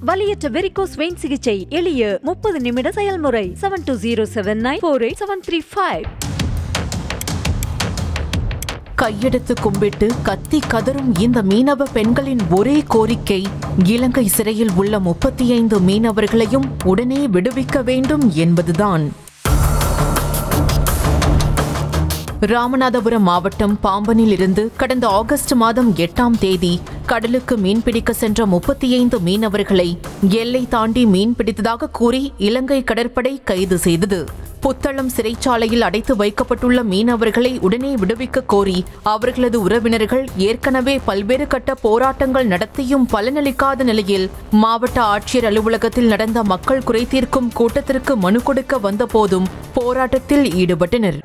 வலியற்ற varicose vein சிகிச்சை எளிய முப்பது நிமிட செயல்முறை seven two zero seven nine four eight seven three five கையெடுத்து கும்பிட்டு கத்தி கதறும் இந்த மீனவ பெண்களின் ஒரே கோரிக்கை இலங்கை சிறையில் உள்ள முப்பத்தி ஐந்து மீனவர்களையும் உடனே விடுவிக்க வேண்டும் என்பதுதான் ராமநாதபுரம் மாவட்டம் பாம்பனில் இருந்து கடந்த ஆகஸ்ட் மாதம் எட்டாம் தேதி கடலுக்கு மீன்பிடிக்க சென்ற முப்பத்தி ஐந்து மீனவர்களை எல்லை தாண்டி மீன் பிடித்ததாக கூறி இலங்கை கடற்படை கைது செய்தது புத்தளம் சிறைச்சாலையில் அடைத்து வைக்கப்பட்டுள்ள மீனவர்களை உடனே விடுவிக்க கோரி அவர்களது உறவினர்கள் ஏற்கனவே பல்வேறு கட்ட போராட்டங்கள் நடத்தியும் பலனளிக்காத நிலையில் மாவட்ட ஆட்சியர் அலுவலகத்தில் நடந்த மக்கள் குறைதீர்க்கும் கூட்டத்திற்கு மனு கொடுக்க வந்தபோதும் போராட்டத்தில் ஈடுபட்டனர்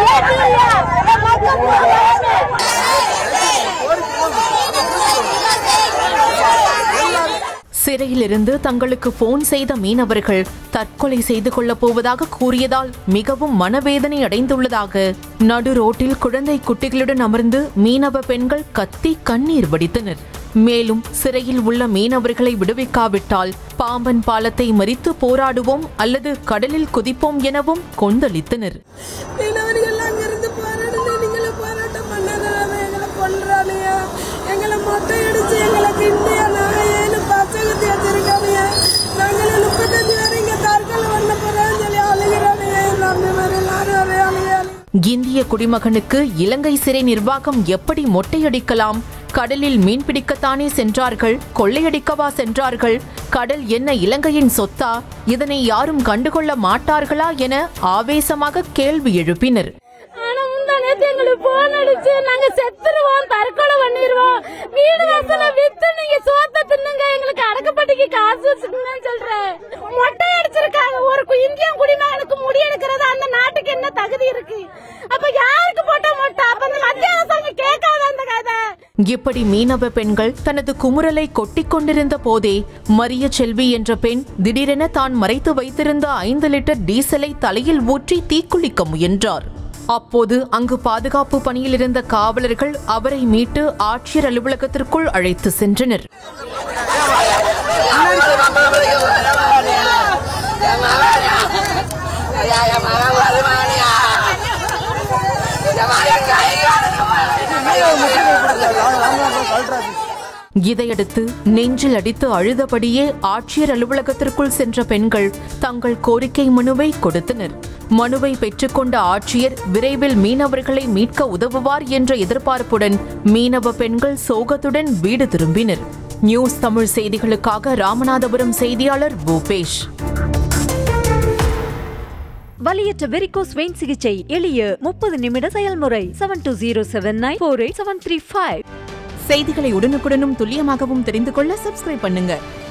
சிறையிலிருந்து தங்களுக்கு போன் செய்த மீனவர்கள் தற்கொலை செய்து கொள்ளப் போவதாக கூறியதால் மிகவும் மனவேதனை அடைந்துள்ளதாக நடு ரோட்டில் குழந்தை குட்டிகளுடன் அமர்ந்து மீனவ பெண்கள் கத்தி கண்ணீர் வடித்தனர் மேலும் சிறையில் உள்ள மீனவர்களை விடுவிக்காவிட்டால் பாம்பன் பாலத்தை மறித்து போராடுவோம் அல்லது கடலில் குதிப்போம் எனவும் கொந்தளித்தனர் மீனவர்கள் அங்கிருந்து போராடுங்க நீங்களே போராட்டம் பண்ணாதான் எங்களை கொல்றானுங்க எங்களை மொட்டை அடிச்சு எங்களை கிண்டியா நாங்க ஏழு பசங்க தேய்ச்சிருக்கானுங்க நாங்களே முப்பத்தஞ்சு பேர் இங்க தற்கொலை பண்ண போறோம்னு சொல்லி அழுகிறானுங்க எல்லாமே மாதிரி எல்லாரும் ஒரே அழுகிறாங்க இந்திய குடிமகனுக்கு இலங்கை சிறை நிர்வாகம் எப்படி மொட்டையடிக்கலாம் கடலில் மீன்பிடிக்கத்தானே சென்றார்கள் கொள்ளையடிக்கவா சென்றார்கள் கடல் என்ன இலங்கையின் சொத்தா இதனை யாரும் கண்டுகொள்ள மாட்டார்களா என ஆவேசமாக கேள்வி எழுப்பினர் ஆனா முந்தா நேத்து எங்களுக்கு போன் அடிச்சு நாங்க செத்துருவோம் தற்கொலை பண்ணிடுவோம் வீடு வாசல வித்து நீங்க சோத்த தின்னுங்க எங்களுக்கு அடக்கப்பட்டிக்கு காசு வச்சுக்கணும்னு சொல்றேன் மொட்டை அடிச்சிருக்காங்க ஒரு கு- இந்திய குடிமகனுக்கு முடி எடுக்கிறது அந்த நாட்டுக்கு என்ன தகுதி இருக்கு அப்ப யாருக்கு போட்ட மொட்டை அப்ப அந்த மத்திய அரசாங்கம் கேட்காத அந்த கதை இப்படி மீனவ பெண்கள் தனது குமுறலை கொட்டிக் கொண்டிருந்த போதே மரிய செல்வி என்ற பெண் திடீரென தான் மறைத்து வைத்திருந்த ஐந்து லிட்டர் டீசலை தலையில் ஊற்றி தீக்குளிக்க முயன்றார் அப்போது அங்கு பாதுகாப்பு பணியில் இருந்த காவலர்கள் அவரை மீட்டு ஆட்சியர் அலுவலகத்திற்குள் அழைத்து சென்றனர் இதையடுத்து நெஞ்சில் அடித்து அழுதபடியே ஆட்சியர் அலுவலகத்திற்குள் சென்ற பெண்கள் தங்கள் கோரிக்கை மனுவை கொடுத்தனர் மனுவை பெற்றுக்கொண்ட ஆட்சியர் விரைவில் மீனவர்களை மீட்க உதவுவார் என்ற எதிர்பார்ப்புடன் மீனவ பெண்கள் சோகத்துடன் வீடு திரும்பினர் நியூஸ் தமிழ் செய்திகளுக்காக ராமநாதபுரம் செய்தியாளர் பூபேஷ் வலியற்ற வெரிகோஸ் வெயின் சிகிச்சை எளிய முப்பது நிமிட செயல்முறை seven two zero seven nine four eight seven three five செய்திகளை உடனுக்குடனும் துல்லியமாகவும் தெரிந்து கொள்ள சப்ஸ்கிரைப் பண்ணுங்க